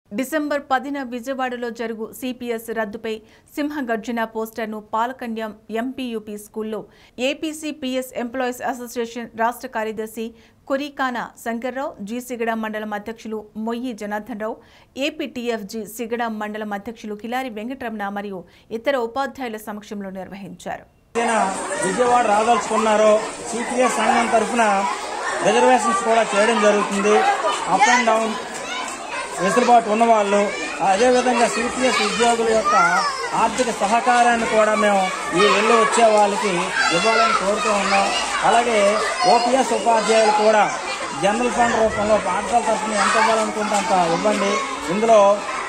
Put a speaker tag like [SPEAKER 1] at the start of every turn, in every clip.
[SPEAKER 1] December పదిన విజయవాడలో జరుగు సిపిఎస్ రద్దుపై సింహగర్జన పోస్టర్ను పాలకన్యం ఎంపీయూపీ స్కూల్లో ఏపీసీ పిఎస్ ఎంప్లాయీస్ అసోసియేషన్ రాష్ట్ర కార్యదర్శి కొరికాన శంకర్రావు జి సిగడ మండలం అధ్యక్షులు మొయ్యి జనార్దన్ రావు ఏపీటీఎఫ్జీ సిగడ మండలం అధ్యక్షులు కిలారి వెంకటరమణ మరియు ఇతర ఉపాధ్యాయుల సమక్షంలో నిర్వహించారు
[SPEAKER 2] ఏదైనా విజయవాడ రాదలుచుకున్నారో సిపిఎస్ సంఘం తరఫున రిజర్వేషన్స్ కూడా చేయడం జరుగుతుంది అప్ అండ్ డౌన్ వెసులుబాటు ఉన్నవాళ్ళు అదేవిధంగా సిపిఎస్ ఉద్యోగుల యొక్క ఆర్థిక సహకారాన్ని కూడా మేము ఈ వెళ్ళి వచ్చే వాళ్ళకి ఇవ్వాలని కోరుతూ ఉన్నాం అలాగే ఓపీఎస్ ఉపాధ్యాయులు కూడా జనరల్ ఫండ్ రూపంలో పాఠశాల తరఫున ఎంత ఇవ్వాలనుకుంటే అంత ఇవ్వండి ఇందులో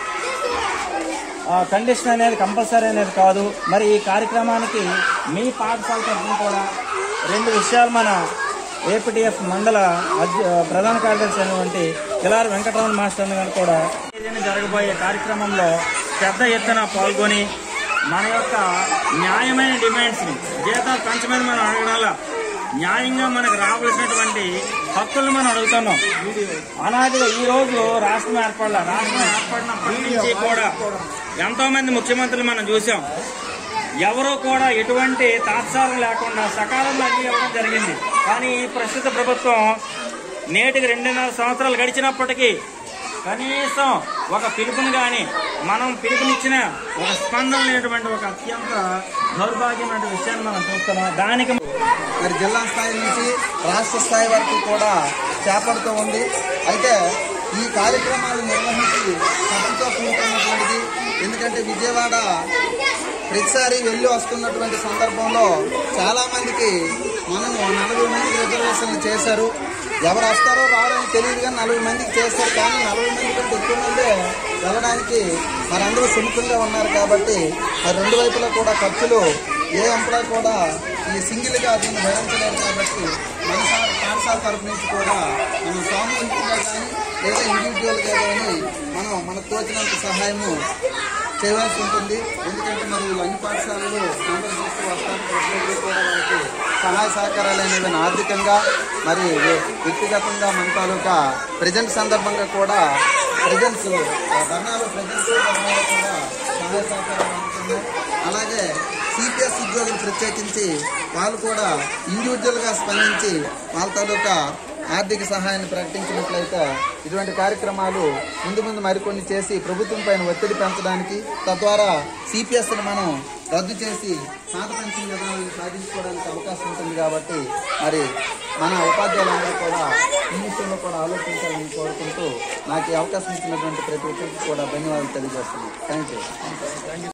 [SPEAKER 2] ఆ, కండిషన్ అనేది కంపల్సరీ అనేది కాదు మరి ఈ కార్యక్రమానికి మీ పాఠశాల తరఫున కూడా రెండు విషయాలు మన ఏపీటీఎఫ్ మండల అధ్య- ప్రధాన కార్యదర్శి అయినటువంటి కిలారి వెంకటరమణ మాస్టర్ గారు కూడా ఏదైనా జరగబోయే కార్యక్రమంలో పెద్ద ఎత్తున పాల్గొని మన యొక్క న్యాయమైన డిమాండ్స్ని జీతాలు పెంచమని మనం అడగడాల న్యాయంగా మనకు రావాల్సినటువంటి హక్కులను మనం అడుగుతున్నాం అనాదిగా ఈ రోజు రాష్ట్రం ఏర్పడాల రాష్ట్రం ఏర్పడినప్పటి నుంచి కూడా ఎంతో మంది ముఖ్యమంత్రులు మనం చూసాం ఎవరో కూడా ఎటువంటి తాత్సారం లేకుండా సకాలంలో అన్ని ఇవ్వడం జరిగింది కానీ ఈ ప్రస్తుత ప్రభుత్వం నేటికి రెండున్నర సంవత్సరాలు గడిచినప్పటికీ కనీసం ఒక పిలుపుని కానీ మనం పిలుపునిచ్చిన ఒక స్పందన లేనటువంటి ఒక అత్యంత దౌర్భాగ్యమైన విషయాన్ని మనం చూస్తున్నాం దానికి
[SPEAKER 3] మరి జిల్లా స్థాయి నుంచి రాష్ట్ర స్థాయి వరకు కూడా చేపడుతూ ఉంది అయితే ఈ కార్యక్రమాలు నిర్వహించి ఖర్చుతో కూడుకున్నటువంటిది ఎందుకంటే విజయవాడ ప్రతిసారి వెళ్ళి వస్తున్నటువంటి సందర్భంలో చాలా మందికి మనము నలభై మందికి రిజర్వేషన్లు చేశారు ఎవరు వస్తారో రావడానికి తెలియదు కానీ నలభై మందికి చేస్తారు కానీ నలభై మంది కంటే ఎక్కువ మందే వెళ్ళడానికి మరి అందరూ సుముఖంగా ఉన్నారు కాబట్టి మరి రెండు వైపులా కూడా ఖర్చులు ఏ ఎంప్లాయ్ కూడా ఈ సింగిల్ గా దీన్ని భరించలేరు కాబట్టి మన సా- పాఠశాల తరపు నుంచి కూడా మనం సామూహికంగా కానీ లేదా ఇండివిజువల్ గా కానీ మనం మనకు తోచినంత సహాయము చేయవలసి ఉంటుంది ఎందుకంటే మరి వీళ్ళు అన్ని పాఠశాలలు సందర్శిస్తూ వస్తారు ప్రతిరోజు కూడా వాళ్ళకి సహాయ సహకారాలు అనేవి ఆర్థికంగా మరి వ్య- వ్యక్తిగతంగా మన తాలూకా ప్రజెంట్ సందర్భంగా కూడా ప్రజెంట్స్ ధర్నాలు ప్రజెంట్స్ ధర్నాలు కూడా సహాయ సహకారాలు అందుతున్నాయి అలాగే సిపిఎస్ ఉద్యోగులు ప్రత్యేకించి వాళ్ళు కూడా ఇండివిజువల్గా స్పందించి వాళ్ళ తాలూకా ఆర్థిక సహాయాన్ని ప్రకటించినట్లయితే ఇటువంటి కార్యక్రమాలు ముందు ముందు మరికొన్ని చేసి ప్రభుత్వం పైన ఒత్తిడి పెంచడానికి తద్వారా సిపిఎస్ని మనం రద్దు చేసి పాత పెన్షన్ విధానాలను సాధించుకోవడానికి అవకాశం ఉంటుంది కాబట్టి మరి మన ఉపాధ్యాయులందరూ కూడా ఈ విషయంలో కూడా ఆలోచించాలని కోరుకుంటూ నాకు ఈ అవకాశం ఇచ్చినటువంటి ప్రతి ఒక్కరికి కూడా ధన్యవాదాలు తెలియజేస్తున్నాను థ్యాంక్ యూ